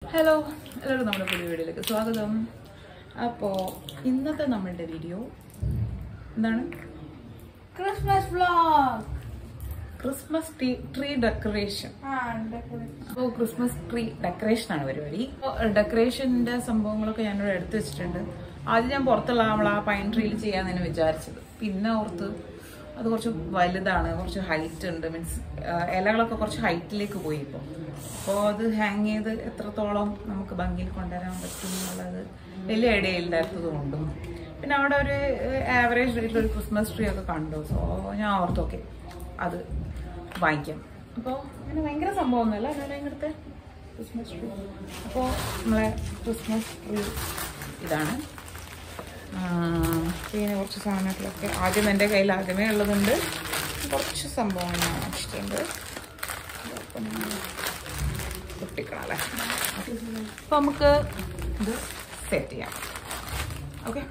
Hello എല്ലാവർക്കും നമ്മുടെ പുതിയ വീഡിയോയിലേക്ക് സ്വാഗതം അപ്പോൾ ഇന്നത്തെ നമ്മളുടെ വീഡിയോ എന്താണ് Christmas vlog Christmas tree tree decoration അപ്പോൾ ക്രിസ്മസ് ട്രീ ഡെക്കറേഷൻ ആണ് പരിപാടി ഡെക്കറേഷൻ്റെ സംഭവങ്ങളൊക്കെ ഞാനിവിടെ എടുത്തു വെച്ചിട്ടുണ്ട് ആദ്യം ഞാൻ പുറത്തുള്ള നമ്മൾ ആ പൈൻ ട്രീയിൽ ചെയ്യാമെന്നാണ് വിചാരിച്ചത് പിന്നെ ഓർത്ത് അത് കുറച്ച് വലുതാണ് കുറച്ച് ഹൈറ്റ് ഉണ്ട് മീൻസ് ഇലകളൊക്കെ കുറച്ച് ഹൈറ്റിലേക്ക് പോയി ഇപ്പോൾ അപ്പോൾ അത് ഹാങ് ചെയ്ത് എത്രത്തോളം നമുക്ക് ഭംഗിയിൽ കൊണ്ടുവരാൻ പറ്റും എന്നുള്ളത് വലിയ ഐഡിയ ഇല്ലാത്തത് കൊണ്ടും പിന്നെ അവിടെ ഒരു ആവറേജ് റേറ്റിൽ ഒരു ക്രിസ്മസ് ട്രീ ഒക്കെ കണ്ടു സോ ഞാൻ ഓർത്തു ഓക്കെ അത് വാങ്ങിക്കാം അപ്പോൾ അങ്ങനെ ഭയങ്കര സംഭവമൊന്നുമല്ല എന്നാലും ഇങ്ങനത്തെ ക്രിസ്മസ് ട്രീ അപ്പോൾ നമ്മളെ ക്രിസ്മസ് ട്രീ ഇതാണ് ആ, പിന്നെ കുറച്ച് സാധനങ്ങളൊക്കെ ആദ്യം എൻ്റെ കയ്യിൽ ആദ്യമേ ഉള്ളതുണ്ട് കുറച്ച് സംഭവങ്ങൾ ഞാൻ വാങ്ങിച്ചിട്ടുണ്ട് അപ്പം പൊട്ടിക്കണം അല്ലേ അപ്പോൾ നമുക്ക് ഇത് സെറ്റ് ചെയ്യാം ഓക്കെ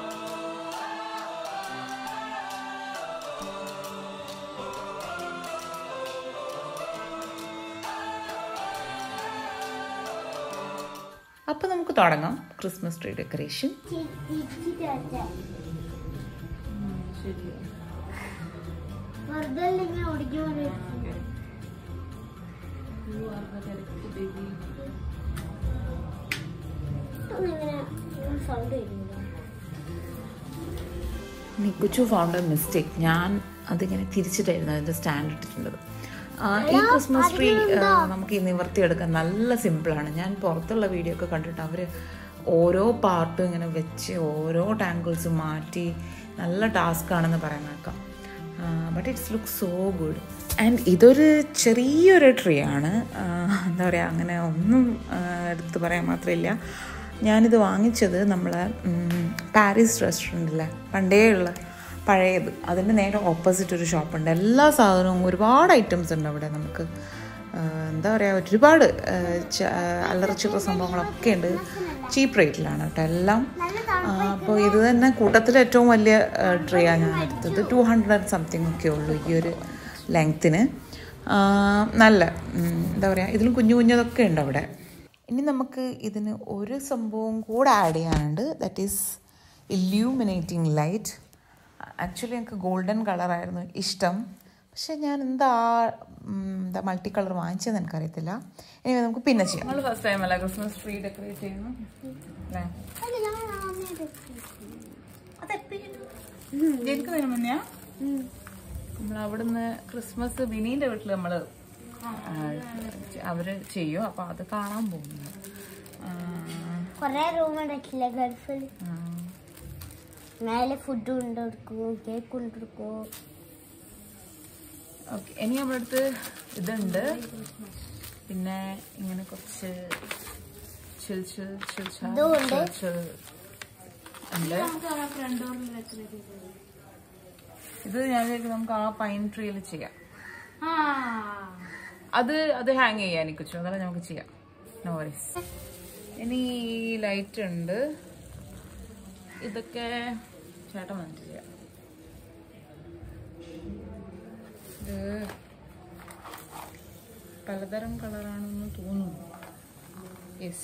അപ്പോൾ നമുക്ക് തുടങ്ങാം ക്രിസ്മസ് ട്രീ ഡെക്കറേഷൻ വെറുതെ ഇങ്ങനെ ഓടിക്കാൻ സൗണ്ട് വരുന്നില്ല നിക്കുച്ചു ഫൗണ്ട് എ മിസ്റ്റേക്ക് ഞാൻ അതിങ്ങനെ തിരിച്ചിട്ടായിരുന്നു അതിൻ്റെ സ്റ്റാൻഡ് ഇട്ടിട്ടുള്ളത് ആ, ഈ ക്രിസ്മസ് ട്രീ നമുക്ക് ഈ നിവർത്തിയെടുക്കാൻ നല്ല സിമ്പിളാണ് ഞാൻ പുറത്തുള്ള വീഡിയോ ഒക്കെ കണ്ടിട്ട് അവർ ഓരോ പാർട്ടും ഇങ്ങനെ വെച്ച് ഓരോ ടാങ്കിൾസും മാറ്റി നല്ല ടാസ്ക് ആണെന്ന് പറയാൻ കേൾക്കാം but it's look so good and ഇതൊരു ചെറിയൊരു ട്രീ ആണ് ആ, എന്താ പറയുക അങ്ങനെ ഒന്നും ആ, എടുത്ത് പറയാൻ മാത്രമില്ല ഞാനിത് വാങ്ങിച്ചത് നമ്മളെ ഉം, പാരീസ് റെസ്റ്റോറൻറ്റിലെ പണ്ടേ ഉള്ള പഴയത് അതിൻ്റെ നേരെ ഓപ്പോസിറ്റ് ഒരു ഷോപ്പുണ്ട് എല്ലാ സാധനവും ഒരുപാട് ഐറ്റംസ് ഉണ്ട് അവിടെ നമുക്ക് ആ, എന്താ പറയുക ഒരുപാട് ആ, ച- ആ, അല്ലറ ചില്ലറ സംഭവങ്ങളൊക്കെ ഉണ്ട് ചീപ്പ് റേറ്റിലാണ് കേട്ടോ എല്ലാം അപ്പോൾ ഇത് തന്നെ കൂട്ടത്തിൽ ഏറ്റവും വലിയ ട്രീ ആണ് ഞാൻ എടുത്തത് ടു ഹൺഡ്രഡ് സംതിങ് ഒക്കെ ഉള്ളൂ ഈ ഒരു ലെങ്ത്തിന് നല്ല ഉം, എന്താ പറയുക ഇതിലും കുഞ്ഞു കുഞ്ഞതൊക്കെ ഉണ്ട് അവിടെ ഇനി നമുക്ക് ഇതിന് ഒരു സംഭവം കൂടെ ആഡ് ചെയ്യാനുണ്ട് that is illuminating light actually എനിക്ക് ഗോൾഡൻ കളറായിരുന്നു ഇഷ്ടം പക്ഷെ ഞാൻ എന്താ ഉം, എന്താ മൾട്ടി കളർ വാങ്ങിച്ചതെന്ന് എനിക്കറിയത്തില്ല ഇനി നമുക്ക് പിന്നെ ചെയ്യാം നമ്മൾ ഫസ്റ്റ് ടൈം അല്ല ക്രിസ്മസ് ട്രീ ഡെക്കറേറ്റ് ചെയ്യുന്നു അല്ലേ അല്ല ഞാൻ ആദ്യമേ അതെപ്പോഴും ജനിക്കുന്നതിന് മുന്നേ നമ്മൾ അവിടുന്ന് ക്രിസ്മസ് വിനീന്റെ വീട്ടിൽ നമ്മൾ അവര് ചെയ്യും അപ്പൊ അത് കാണാൻ പോകുന്നു ആ, കൊറേ റൂം ഉണ്ടാക്കില്ല ഗൾഫിൽ ആ. മേലെ ഫുഡ് കൊണ്ടെടുക്കും കേക്ക് കൊണ്ടെടുക്കും ഓക്കെ ഇനി നമ്മുടെ അടുത്ത് ഇതുണ്ട് പിന്നെ ഇങ്ങനെ കുറച്ച് ചിൽ ചിൽ ചിൽ ചാ- ഇതുമുണ്ട്. ചിൽ ചിൽ ഉണ്ട് ഇത് ഞാൻ വിചാരിക്കും നമുക്ക് ആ പൈൻ ട്രീയിൽ ചെയ്യാം അത് അത് ഹാങ് ചെയ്യാൻ കുച്ചു അതെല്ലാം നമുക്ക് ചെയ്യാം നോ വറീസ് ഇനി ലൈറ്റ് ഉണ്ട് ഇതൊക്കെ ചേട്ടൻ വന്നിട്ട് ചെയ്യാം ഇത് പലതരം കളറാണെന്ന് തോന്നുന്നു യെസ്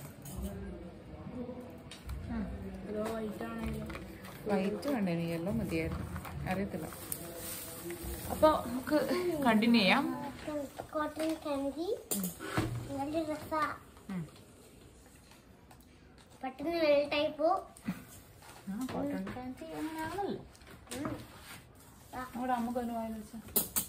വൈറ്റ് വേണ്ട ഇനി യെല്ലോ മതിയായിരുന്നു അറിയത്തില്ല അപ്പോൾ നമുക്ക് കണ്ടിന്യൂ ചെയ്യാം കോട്ടൺ കാൻഡി നല്ല രസാ ഉം. പെട്ടെന്ന് വെള്ളട്ടായി പോ ആ കോട്ടൺ ഫാൻസി അങ്ങനെയാണല്ലോ നമ്മുടെ അമ്മക്ക് ഒന്ന് വായി വെച്ചാ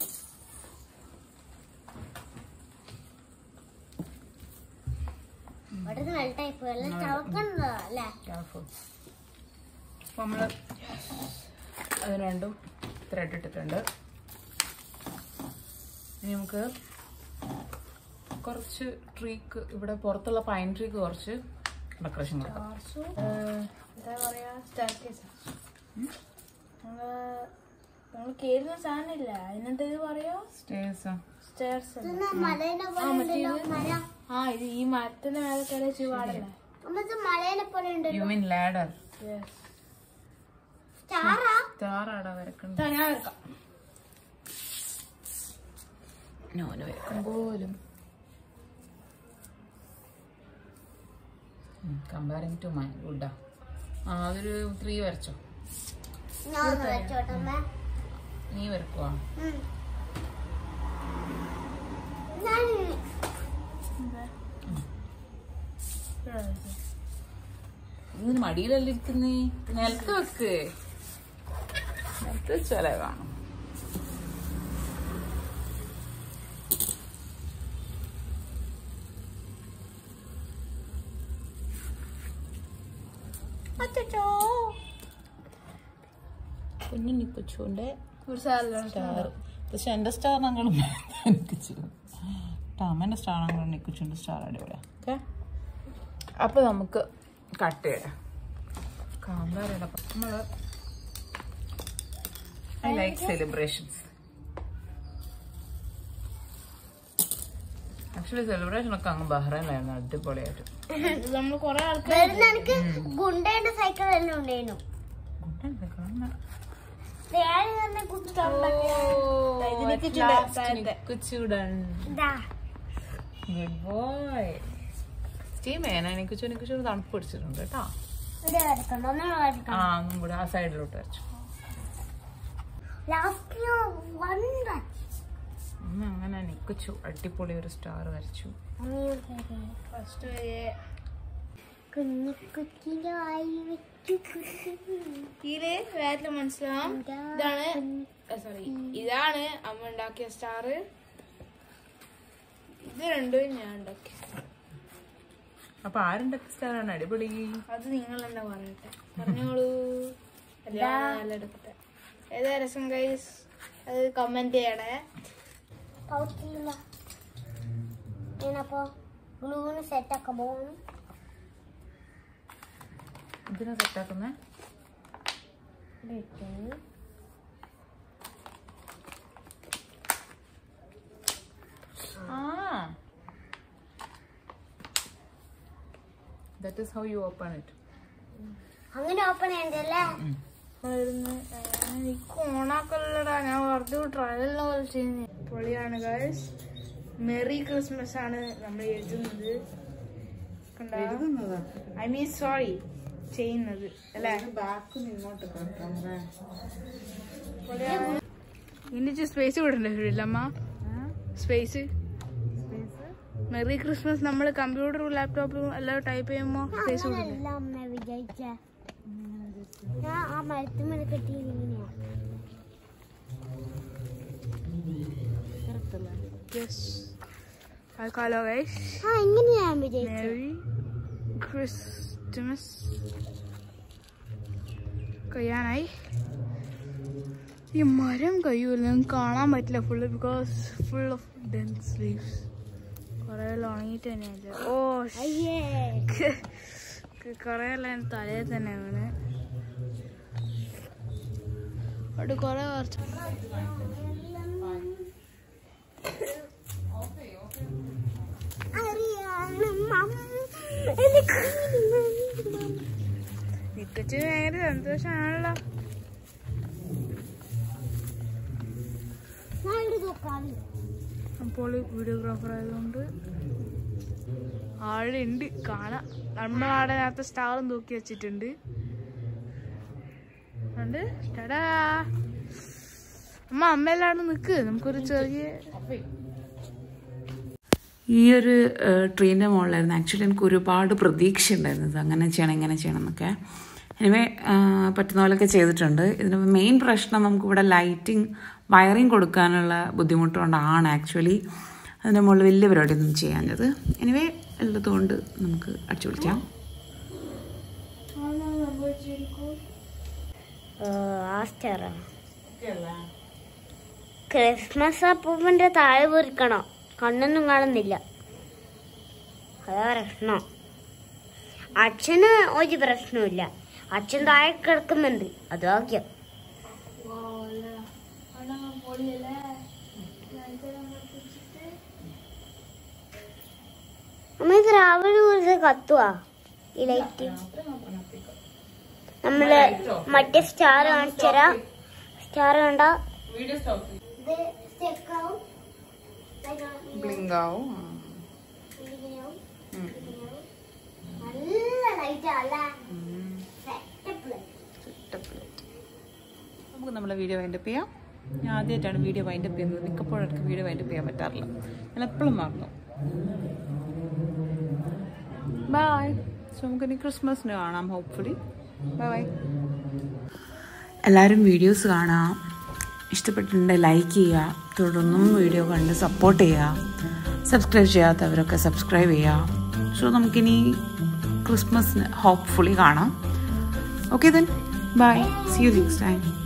പെട്ടെന്ന് വെള്ളട്ടായി പോ എല്ലാം ചവക്കണ്ടോ അല്ലേ കെയർഫുൾ അപ്പോൾ നമ്മൾ അത് രണ്ടും ത്രെഡ് ഇട്ടിട്ടുണ്ട് ഇനി നമുക്ക് കുറച്ച് ട്രീക്ക് ഇവിടെ പുറത്തുള്ള പൈൻ ട്രീക്ക് കുറച്ച് ഡെക്കറേഷൻ കൊടുക്കാം എന്താ പറയാ സ്റ്റാർക്കേസ് നമ്മള് നമ്മള് കേറുന്ന സാധനമില്ല അതിനെന്താ ഇത് പറയാ സ്റ്റേഴ്സാ സ്റ്റേർസ് ഇതെന്നാ മലേനെ പോലെ ഉണ്ടല്ലോ മല ആ ഇത് ഈ മരത്തിന്റെ മേലെ കയറി വെച്ച് പാടില്ല എന്നിട്ട് മലേനെ പോലെ ഉണ്ടല്ലോ യു മീൻ ലാഡർ സ്റ്റാറാ സ്റ്റാറാടാ വരക്കണ്ട ഞാൻ എടുക്കാം നോന് വരക്കും പോലും കമ്പയറിങ് ടു മൈ ഗുഡാ ആ അതൊരു ത്രീ വരച്ചോ ഞാൻ ഒന്ന് വെച്ചോട്ടെ അമ്മ. നീ വരക്കുവാ ഉം. ഞാൻ ഇതിന് മടിയിലല്ല ഇരിക്കുന്നേ നിലത്ത് വെക്ക് നിലത്ത് വെച്ചാലേ കാണും കുഞ്ഞു നിക്കുച്ചുണ്ട് ഒരു സാലഡ് സ്റ്റാർ പക്ഷെ എന്റെ സ്റ്റാർ ഞങ്ങളും നിക്കുച്ചു ടാമന്റെ സ്റ്റാർ ഞങ്ങളും നിക്കുച്ചുണ്ട് സ്റ്റാർ അടിപൊളിയാ ഓക്കെ അപ്പൊ നമുക്ക് കട്ട് ചെയ്യാം കാന്താരയുടെ നമ്മള് I like celebrations actually celebration ഒക്കെ അങ്ങ് ബഹ്റൈനിലായിരുന്നു അടിപൊളിയായിട്ട് നമ്മൾ കൊറേ ആൾക്കാർ വരുന്ന എനിക്ക് ഗുണ്ടയുടെ സൈക്കിൾ എല്ലാം ഉണ്ടായിരുന്നു വേറെ തന്നെ ഇതാ ഗുഡ് ബോയ് സ്റ്റീമേന എനിക്കുച്ചു എനിക്കുച്ചു തണുപ്പ് പിടിച്ചിട്ടുണ്ട് കേട്ടോ ഇവിടെ വരക്കണ്ട ഒന്നും വരക്കണം ആ ഒന്നും കൂടെ ആ സൈഡിലോട്ട് വരച്ചു ലാസ്റ്റ് വൺ ഉം, അങ്ങനെ നിക്കുച്ചു അടിപൊളി ഒരു സ്റ്റാർ വരച്ചു ഫസ്റ്റ് കുഞ്ഞു കുഞ്ഞിലായി വെച്ചു ഇതില് വേറെ മനസ്സിലാവും ഇതാണ് സോറി ഇതാണ് അമ്മ ഉണ്ടാക്കിയ സ്റ്റാർ ഇത് രണ്ടും ഞാൻ ഉണ്ടാക്കി അപ്പൊ ആരുണ്ടാക്കിയ സ്റ്റാർ ആണ് അടിപൊളി അത് നിങ്ങൾ എന്താ പറയട്ടെ പറഞ്ഞോളൂ എല്ലാം നല്ല എടുക്കട്ടെ ഏതാ രസം ഗൈസ് അത് കമന്റ് ചെയ്യണേ പൗട്ടില്ല ഞാനപ്പോ ഗ്ലൂവിന് സെറ്റ് ആക്കാൻ പോകുന്നു ഇതിനെ സെറ്റാക്കുന്നേ ആ that is how you open it അങ്ങനെ ഓപ്പൺ ചെയ്യണ്ടല്ലേ ആയിരുന്നു എനിക്ക് ഓണാക്കല്ലടാ ഞാൻ വെറുതെ ട്രയലിനെ പോലെ ചെയ്യുന്നത് പൊളിയാണ് ഗൈസ് മെറി ക്രിസ്മസ് ആണ് നമ്മൾ എഴുതുന്നത് ഐ മീൻ സോറി ചെയ്യുന്നത് അല്ലേ പൊളിയാണ്. ഇതിന്റെ സ്പേസ് വിടണ്ടേ ഇല്ലമ്മ സ്പേസ് മെറി ക്രിസ്മസ് നമ്മൾ കമ്പ്യൂട്ടറും ലാപ്ടോപ്പും എല്ലാം ടൈപ്പ് ചെയ്യുമ്പോൾ സ്പേസ് വിടണ്ടേ അങ്ങനെയല്ല അമ്മ വിചാരിച്ച ഞാൻ ആ മരത്തുമ്മൽ കെട്ടി ഇങ്ങനെയാ യെസ് ഹലോ ഗൈസ് ആ ഇങ്ങനെയാ ഞാൻ വിചാരിച്ചത് Merry Christmas. കഴിയാനായി ഈ മരം കഴിയൂല നിങ്ങൾക്ക് കാണാൻ പറ്റില്ല full because full of dense leaves കുറേ ഉണങ്ങിയിട്ട് തന്നെയല്ല ഓ അയ്യേ കുറേ എല്ലാം തലയിൽ തന്നെ വീണ് അവിടെ കുറേ കുറച്ച് അറിയാണ് മം. എനിക്ക് നിക്കച്ച് ഭയങ്കര സന്തോഷമാണല്ലോ ഞാൻ ഇവിടെ നോക്കാം അപ്പോൾ വീഡിയോഗ്രാഫർ ആയതുകൊണ്ട് ആളുണ്ട് കാണാം നമ്മുടെ അവിടെ നേരത്തെ സ്റ്റാറും തൂക്കി വെച്ചിട്ടുണ്ട് അതുകൊണ്ട് ടാടാ. അമ്മ അമ്മയെല്ലാം നിക്ക് നമുക്കൊരു ചെറിയ ഈ ഒരു ട്രീൻ്റെ മുകളിലായിരുന്നു ആക്ച്വലി എനിക്ക് ഒരുപാട് പ്രതീക്ഷ ഉണ്ടായിരുന്നു ഇത് അങ്ങനെ ചെയ്യണം ഇങ്ങനെ ചെയ്യണം എന്നൊക്കെ എനിവേ പറ്റുന്ന പോലെയൊക്കെ ചെയ്തിട്ടുണ്ട് ഇതിന് മെയിൻ പ്രശ്നം നമുക്കിവിടെ ലൈറ്റിംഗ് വയറിങ് കൊടുക്കാനുള്ള ബുദ്ധിമുട്ടുകൊണ്ടാണ് ആക്ച്വലി അതിൻ്റെ മുകളിൽ വലിയ പരിപാടിയൊന്നും ചെയ്യാഞ്ഞത് എനിവേ ഉള്ളത് കൊണ്ട് നമുക്ക് അടിച്ചു വിളിക്കാം ആസ്റ്ററാണ് ക്രിസ്മസ് അപ്പൂപ്പന്റെ താഴെ പൊരിക്കണം കണ്ണൊന്നും കാണുന്നില്ല അതാ പ്രശ്നം അച്ഛന് ഒരു പ്രശ്നമില്ല അച്ഛൻ താഴെ കിടക്കുന്നുണ്ട് അത് ഭാഗ്യം അമ്മ ഇത് രാവിലെ കുറിച്ച് കത്തുവാ ഈ ലൈറ്റ് നമ്മള് മറ്റേ സ്റ്റാർ കാണിച്ചരാ സ്റ്റാർ കണ്ട ബ്ലിങ്കാവും നല്ല നല്ല സെറ്റപ്പ് നമുക്ക് നമ്മളെ വീഡിയോ വൈൻഡപ്പ് ചെയ്യാം ഞാൻ ആദ്യമായിട്ടാണ് വീഡിയോ വൈൻഡപ്പ് ചെയ്യുന്നത് മിക്കപ്പോഴും എനിക്ക് വീഡിയോ വൈൻഡപ്പ് ചെയ്യാൻ പറ്റാറില്ല ഞാൻ എപ്പോഴും മറന്നു ബൈ സോ നമുക്കിനി ക്രിസ്മസിന് കാണാം ഹോപ്പ്ഫുള്ളി ബൈ ബൈ എല്ലാവരും വീഡിയോസ് കാണാം ഇഷ്ടപ്പെട്ടിട്ടുണ്ടെങ്കിൽ ലൈക്ക് ചെയ്യുക തുടർന്നും വീഡിയോ കണ്ട് സപ്പോർട്ട് ചെയ്യുക സബ്സ്ക്രൈബ് ചെയ്യാത്തവരൊക്കെ സബ്സ്ക്രൈബ് ചെയ്യുക സോ നമുക്കിനി ക്രിസ്മസിന് ഹോപ്പ്ഫുള്ളി കാണാം okay then bye see you next time